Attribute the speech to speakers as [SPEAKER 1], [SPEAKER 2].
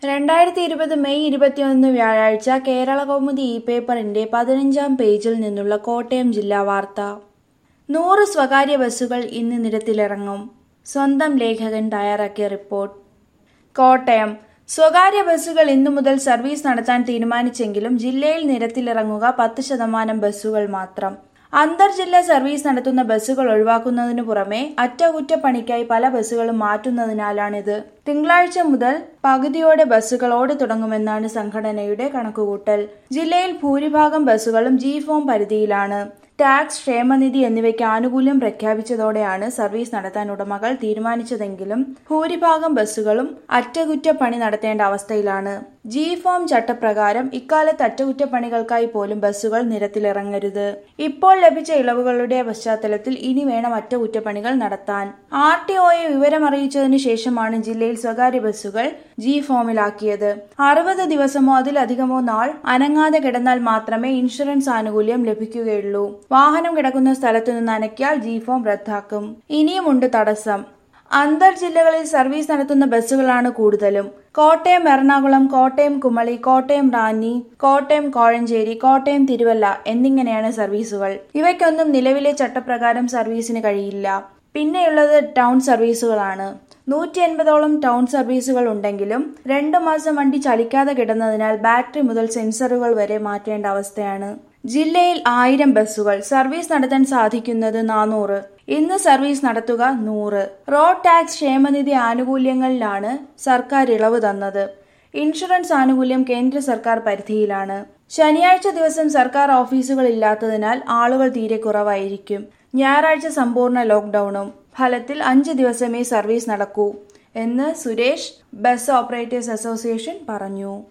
[SPEAKER 1] രണ്ടായിരത്തി ഇരുപത് മെയ് ഇരുപത്തിയൊന്ന് വ്യാഴാഴ്ച കേരളകൗമുദി ഇ പേപ്പറിന്റെ പതിനഞ്ചാം പേജിൽ നിന്നുള്ള കോട്ടയം ജില്ലാ വാർത്ത നൂറ് സ്വകാര്യ ബസ്സുകൾ ഇന്ന് നിരത്തിലിറങ്ങും സ്വന്തം ലേഖകൻ തയ്യാറാക്കിയ റിപ്പോർട്ട് കോട്ടയം സ്വകാര്യ ബസ്സുകൾ ഇന്നു മുതൽ സർവീസ് നടത്താൻ തീരുമാനിച്ചെങ്കിലും ജില്ലയിൽ നിരത്തിലിറങ്ങുക പത്ത് ശതമാനം ബസ്സുകൾ മാത്രം അന്തർജില്ലാ സർവീസ് നടത്തുന്ന ബസ്സുകൾ ഒഴിവാക്കുന്നതിനു പുറമെ അറ്റകുറ്റപ്പണിക്കായി പല ബസ്സുകളും മാറ്റുന്നതിനാലാണിത് തിങ്കളാഴ്ച മുതൽ പകുതിയോടെ ബസ്സുകൾ ഓടി തുടങ്ങുമെന്നാണ് സംഘടനയുടെ കണക്കുകൂട്ടൽ ജില്ലയിൽ ഭൂരിഭാഗം ബസ്സുകളും ജി ഫോം പരിധിയിലാണ് ടാക്സ് ക്ഷേമനിധി എന്നിവയ്ക്ക് ആനുകൂല്യം പ്രഖ്യാപിച്ചതോടെയാണ് സർവീസ് നടത്താൻ ഉടമകൾ തീരുമാനിച്ചതെങ്കിലും ഭൂരിഭാഗം ബസ്സുകളും അറ്റകുറ്റപ്പണി നടത്തേണ്ട അവസ്ഥയിലാണ് ജി ഫോം ചട്ടപ്രകാരം ഇക്കാലത്ത് അറ്റകുറ്റപ്പണികൾക്കായി പോലും ബസ്സുകൾ നിരത്തിലിറങ്ങരുത് ഇപ്പോൾ ലഭിച്ച ഇളവുകളുടെ പശ്ചാത്തലത്തിൽ ഇനി വേണം അറ്റകുറ്റപ്പണികൾ നടത്താൻ ആർ ടി ഒയെ വിവരമറിയിച്ചതിനു ശേഷമാണ് ജില്ലയിൽ സ്വകാര്യ ബസ്സുകൾ ജി ഫോമിലാക്കിയത് അറുപത് ദിവസമോ അതിലധികമോ നാൾ അനങ്ങാതെ കിടന്നാൽ മാത്രമേ ഇൻഷുറൻസ് ആനുകൂല്യം ലഭിക്കുകയുള്ളൂ വാഹനം കിടക്കുന്ന സ്ഥലത്തു നിന്ന് അനക്കിയാൽ ജി ഫോം റദ്ദാക്കും ഇനിയുമുണ്ട് തടസ്സം അന്തർ ജില്ലകളിൽ സർവീസ് നടത്തുന്ന ബസ്സുകളാണ് കൂടുതലും കോട്ടയം എറണാകുളം കോട്ടയം കുമളി കോട്ടയം റാന്നി കോട്ടയം കോഴഞ്ചേരി കോട്ടയം തിരുവല്ല എന്നിങ്ങനെയാണ് സർവീസുകൾ ഇവയ്ക്കൊന്നും നിലവിലെ ചട്ടപ്രകാരം സർവീസിന് കഴിയില്ല പിന്നെയുള്ളത് ടൗൺ സർവീസുകളാണ് നൂറ്റി എൺപതോളം ടൗൺ സർവീസുകൾ ഉണ്ടെങ്കിലും രണ്ടു മാസം വണ്ടി ചലിക്കാതെ കിടന്നതിനാൽ ബാറ്ററി മുതൽ സെൻസറുകൾ വരെ മാറ്റേണ്ട അവസ്ഥയാണ് ജില്ലയിൽ ആയിരം ബസ്സുകൾ സർവീസ് നടത്താൻ സാധിക്കുന്നത് നാനൂറ് ഇന്ന് സർവീസ് നടത്തുക നൂറ് റോഡ് ടാക്സ് ക്ഷേമനിധി ആനുകൂല്യങ്ങളിലാണ് സർക്കാർ ഇളവ് തന്നത് ഇൻഷുറൻസ് ആനുകൂല്യം കേന്ദ്ര സർക്കാർ പരിധിയിലാണ് ശനിയാഴ്ച ദിവസം സർക്കാർ ഓഫീസുകൾ ഇല്ലാത്തതിനാൽ ആളുകൾ തീരെ കുറവായിരിക്കും ഞായറാഴ്ച സമ്പൂർണ്ണ ലോക്ക്ഡൌണും ഫലത്തിൽ അഞ്ച് ദിവസമേ സർവീസ് നടക്കൂ എന്ന് സുരേഷ് ബസ് ഓപ്പറേറ്റേഴ്സ് അസോസിയേഷൻ പറഞ്ഞു